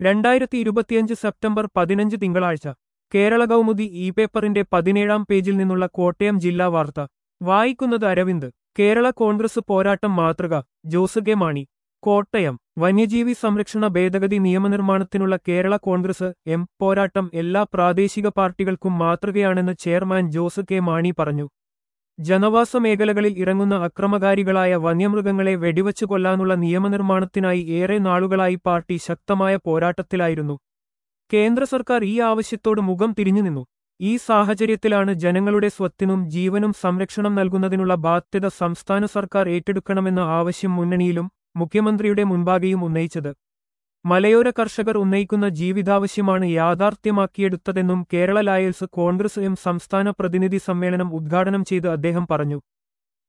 രണ്ടായിരത്തി ഇരുപത്തിയഞ്ച് സെപ്റ്റംബർ പതിനഞ്ച് തിങ്കളാഴ്ച കേരള കൗമുദി ഇ പേപ്പറിന്റെ പതിനേഴാം പേജിൽ നിന്നുള്ള കോട്ടയം ജില്ലാ വാർത്ത വായിക്കുന്നത് അരവിന്ദ് കേരള കോൺഗ്രസ് പോരാട്ടം മാതൃക ജോസ് കെ മാണി കോട്ടയം വന്യജീവി സംരക്ഷണ ഭേദഗതി നിയമനിർമ്മാണത്തിനുള്ള കേരള കോൺഗ്രസ് എം പോരാട്ടം എല്ലാ പ്രാദേശിക പാർട്ടികൾക്കും മാതൃകയാണെന്ന് ചെയർമാൻ ജോസ് കെ മാണി പറഞ്ഞു ജനവാസ മേഖലകളിൽ ഇറങ്ങുന്ന അക്രമകാരികളായ വന്യമൃഗങ്ങളെ വെടിവച്ചു കൊല്ലാനുള്ള നിയമനിർമ്മാണത്തിനായി ഏറെ നാളുകളായി പാർട്ടി ശക്തമായ പോരാട്ടത്തിലായിരുന്നു കേന്ദ്ര സർക്കാർ ഈ ആവശ്യത്തോട് മുഖം തിരിഞ്ഞുനിന്നു ഈ സാഹചര്യത്തിലാണ് ജനങ്ങളുടെ സ്വത്തിനും ജീവനും സംരക്ഷണം നൽകുന്നതിനുള്ള ബാധ്യത സംസ്ഥാന സർക്കാർ ഏറ്റെടുക്കണമെന്ന ആവശ്യം മുന്നണിയിലും മുഖ്യമന്ത്രിയുടെ മുൻപാകെയും ഉന്നയിച്ചത് മലയോര കർഷകർ ഉന്നയിക്കുന്ന ജീവിതാവശ്യമാണ് യാഥാർത്ഥ്യമാക്കിയെടുത്തതെന്നും കേരള ലായൽസ് കോൺഗ്രസ് എം സംസ്ഥാന പ്രതിനിധി സമ്മേളനം ഉദ്ഘാടനം ചെയ്ത് അദ്ദേഹം പറഞ്ഞു